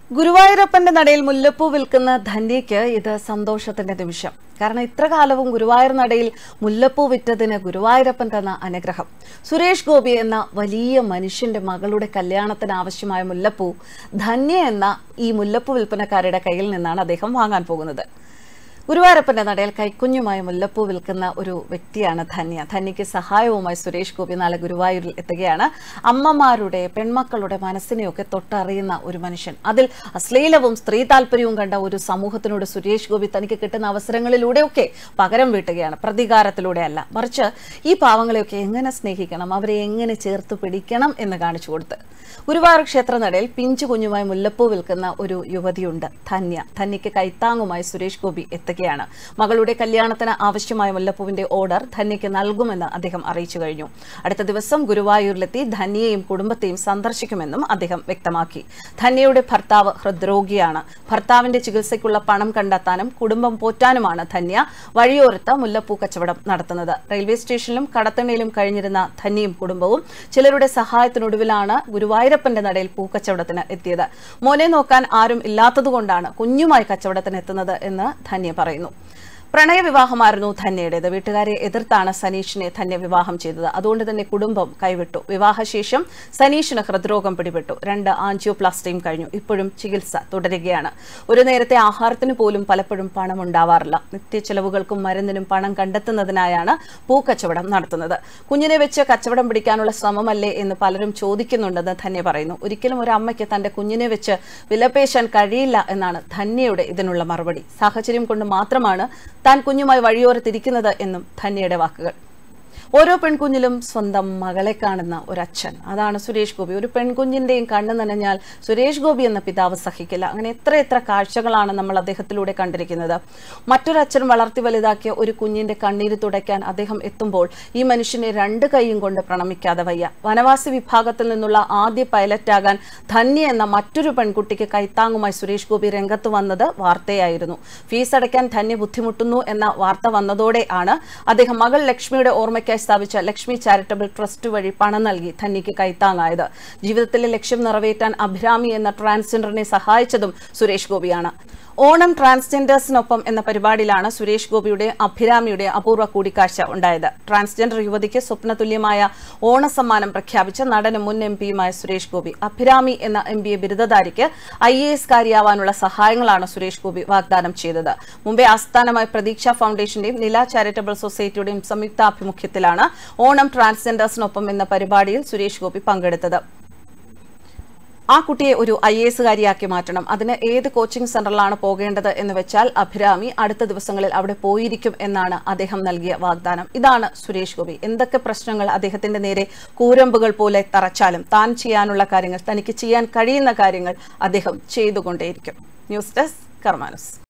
ഗുരുവായൂരപ്പന്റെ നടയിൽ മുല്ലപ്പൂ വിൽക്കുന്ന ധന്യയ്ക്ക് ഇത് സന്തോഷത്തിന്റെ നിമിഷം കാരണം ഇത്ര കാലവും ഗുരുവായൂർ നടയിൽ മുല്ലപ്പൂ വിറ്റതിന് ഗുരുവായൂരപ്പൻ തന്ന അനുഗ്രഹം സുരേഷ് ഗോപി എന്ന വലിയ മനുഷ്യന്റെ മകളുടെ കല്യാണത്തിന് ആവശ്യമായ മുല്ലപ്പൂ ധന്യ എന്ന ഈ മുല്ലപ്പൂ വിൽപ്പനക്കാരുടെ കയ്യിൽ നിന്നാണ് അദ്ദേഹം വാങ്ങാൻ പോകുന്നത് ഗുരുവായൂരപ്പന്റെ നടയിൽ കൈക്കുഞ്ഞുമായി മുല്ലപ്പൂ വിൽക്കുന്ന ഒരു വ്യക്തിയാണ് ധന്യ ധന്യയ്ക്ക് സഹായവുമായി സുരേഷ് ഗോപി നാളെ ഗുരുവായൂരിൽ എത്തുകയാണ് അമ്മമാരുടെ പെൺമക്കളുടെ മനസ്സിനെയൊക്കെ തൊട്ടറിയുന്ന ഒരു മനുഷ്യൻ അതിൽ അശ്ലീലവും സ്ത്രീ താല്പര്യവും കണ്ട ഒരു സമൂഹത്തിനോട് സുരേഷ് ഗോപി തനിക്ക് കിട്ടുന്ന അവസരങ്ങളിലൂടെയൊക്കെ പകരം വീട്ടുകയാണ് പ്രതികാരത്തിലൂടെ അല്ല മറിച്ച് ഈ പാവങ്ങളെയൊക്കെ എങ്ങനെ സ്നേഹിക്കണം അവരെ എങ്ങനെ ചേർത്ത് പിടിക്കണം എന്ന് കാണിച്ചു കൊടുത്ത് ഗുരുവായൂർ ക്ഷേത്രനടയിൽ പിഞ്ചു കുഞ്ഞുമായി മുല്ലപ്പൂ വിൽക്കുന്ന ഒരു യുവതിയുണ്ട് ധന്യ ധന്യയ്ക്ക് കൈത്താങ്ങുമായി സുരേഷ് ഗോപി എത്തുകയാണ് മകളുടെ കല്യാണത്തിന് ആവശ്യമായ മുല്ലപ്പൂവിന്റെ ഓർഡർ ധന്യയ്ക്ക് നൽകുമെന്ന് അദ്ദേഹം അറിയിച്ചു കഴിഞ്ഞു അടുത്ത ദിവസം ഗുരുവായൂരിലെത്തി ധന്യയെയും കുടുംബത്തെയും സന്ദർശിക്കുമെന്നും അദ്ദേഹം വ്യക്തമാക്കി ധന്യയുടെ ഭർത്താവ് ഹൃദ്രോഗിയാണ് ഭർത്താവിന്റെ ചികിത്സയ്ക്കുള്ള പണം കണ്ടെത്താനും കുടുംബം പോറ്റാനുമാണ് ധന്യ വഴിയോരത്ത് മുല്ലപ്പൂ കച്ചവടം നടത്തുന്നത് റെയിൽവേ സ്റ്റേഷനിലും കടത്തണ്ണയിലും കഴിഞ്ഞിരുന്ന ധന്യയും കുടുംബവും ചിലരുടെ സഹായത്തിനൊടുവിലാണ് ഗുരുവായൂരപ്പന്റെ നടയിൽ പൂക്കച്ചവടത്തിന് എത്തിയത് മോനെ നോക്കാൻ ആരും ഇല്ലാത്തതുകൊണ്ടാണ് കുഞ്ഞുമായി കച്ചവടത്തിന് എത്തുന്നത് എന്ന് ധന്യ പറയുന്നു പ്രണയവിവാഹമായിരുന്നു ധന്യയുടേത് വീട്ടുകാരെ എതിർത്താണ് സനീഷിനെ ധന്യ വിവാഹം ചെയ്തത് അതുകൊണ്ട് തന്നെ കുടുംബം കൈവിട്ടു വിവാഹശേഷം സനീഷിന് ഹൃദ്രോഗം പിടിപെട്ടു രണ്ട് ആൻജിയോപ്ലാസ്റ്റിയും കഴിഞ്ഞു ഇപ്പോഴും ചികിത്സ തുടരുകയാണ് ഒരു നേരത്തെ ആഹാരത്തിന് പോലും പലപ്പോഴും പണം ഉണ്ടാവാറില്ല നിത്യച്ചെലവുകൾക്കും മരുന്നിനും പണം കണ്ടെത്തുന്നതിനായാണ് പൂക്കച്ചവടം നടത്തുന്നത് കുഞ്ഞിനെ വെച്ച് കച്ചവടം പിടിക്കാനുള്ള ശ്രമമല്ലേ എന്ന് പലരും ചോദിക്കുന്നുണ്ടെന്ന് ധന്യ പറയുന്നു ഒരിക്കലും ഒരു അമ്മയ്ക്ക് തന്റെ കുഞ്ഞിനെ വെച്ച് വിലപേശാൻ കഴിയില്ല എന്നാണ് ധന്യയുടെ ഇതിനുള്ള മറുപടി സാഹചര്യം കൊണ്ട് മാത്രമാണ് താൻ കുഞ്ഞുമായി വഴിയോരത്തിരിക്കുന്നത് എന്നും ധന്യയുടെ വാക്കുകൾ ഓരോ പെൺകുഞ്ഞിലും സ്വന്തം മകളെ കാണുന്ന ഒരച്ഛൻ അതാണ് സുരേഷ് ഗോപി ഒരു പെൺകുഞ്ഞിന്റെയും കണ്ണു നനഞ്ഞാൽ സുരേഷ് ഗോപി എന്ന പിതാവ് സഹിക്കില്ല അങ്ങനെ എത്ര എത്ര കാഴ്ചകളാണ് നമ്മൾ അദ്ദേഹത്തിലൂടെ കണ്ടിരിക്കുന്നത് മറ്റൊരച്ഛൻ വളർത്തി വലുതാക്കിയ ഒരു കുഞ്ഞിന്റെ കണ്ണീര് തുടയ്ക്കാൻ അദ്ദേഹം എത്തുമ്പോൾ ഈ മനുഷ്യനെ രണ്ട് കൈയും കൊണ്ട് പ്രണമിക്കാതെ വയ്യ വനവാസി വിഭാഗത്തിൽ നിന്നുള്ള ആദ്യ പൈലറ്റാകാൻ ധന്യ എന്ന മറ്റൊരു പെൺകുട്ടിക്ക് കൈത്താങ്ങുമായി സുരേഷ് ഗോപി രംഗത്ത് വന്നത് വാർത്തയായിരുന്നു ഫീസ് അടയ്ക്കാൻ ധന്യ ബുദ്ധിമുട്ടുന്നു എന്ന വാർത്ത വന്നതോടെ ആണ് അദ്ദേഹം മകൾ ലക്ഷ്മിയുടെ ഓർമ്മയ്ക്കായി സ്ഥാപിച്ച ലക്ഷ്മി ചാരിറ്റബിൾ ട്രസ്റ്റ് വഴി പണം നൽകി ധന്യയ്ക്ക് കൈത്താങ്ങായത് ജീവിതത്തിലെ ലക്ഷ്യം നിറവേറ്റാൻ അഭിരാമി എന്ന ട്രാൻസ്ജെൻഡറിനെ സഹായിച്ചതും സുരേഷ് ഗോപിയാണ് ഓണം ട്രാൻസ്ജെൻഡേഴ്സിനൊപ്പം എന്ന പരിപാടിയിലാണ് സുരേഷ് ഗോപിയുടെ അഭിരാമിയുടെ അപൂർവ കൂടിക്കാഴ്ച ഉണ്ടായത് ട്രാൻസ്ജെൻഡർ യുവതിക്ക് സ്വപ്നതുല്യമായ ഓണസമ്മാനം പ്രഖ്യാപിച്ച നടനും മുൻ എം പിയുമായ സുരേഷ് ഗോപി അഭിരാമി എന്ന എം ബി എ ബിരുദധാരിക്ക് ഐ എ എസ് കാരിയാവാനുള്ള സഹായങ്ങളാണ് സുരേഷ് ഗോപി വാഗ്ദാനം ചെയ്തത് മുംബൈ ആസ്ഥാനമായ പ്രതീക്ഷ ഫൗണ്ടേഷന്റെയും നില ചാരിറ്റബിൾ സൊസൈറ്റിയുടെയും സംയുക്താഭിമുഖ്യത്തിലാണ് ഓണം ട്രാൻസ്ജെൻഡേഴ്സിനൊപ്പം എന്ന പരിപാടിയിൽ സുരേഷ് ഗോപി പങ്കെടുത്തത് ആ കുട്ടിയെ ഒരു ഐ എ എസുകാരിയാക്കി മാറ്റണം അതിന് ഏത് കോച്ചിംഗ് സെന്ററിലാണ് പോകേണ്ടത് എന്ന് വെച്ചാൽ അഭിരാമി അടുത്ത ദിവസങ്ങളിൽ അവിടെ പോയിരിക്കും എന്നാണ് അദ്ദേഹം നൽകിയ വാഗ്ദാനം ഇതാണ് സുരേഷ് ഗോപി എന്തൊക്കെ പ്രശ്നങ്ങൾ അദ്ദേഹത്തിന്റെ നേരെ കൂരമ്പുകൾ പോലെ തറച്ചാലും താൻ ചെയ്യാനുള്ള കാര്യങ്ങൾ തനിക്ക് ചെയ്യാൻ കഴിയുന്ന കാര്യങ്ങൾ അദ്ദേഹം ചെയ്തുകൊണ്ടേയിരിക്കും ന്യൂസ് ഡെസ്ക് കർമാനുസ്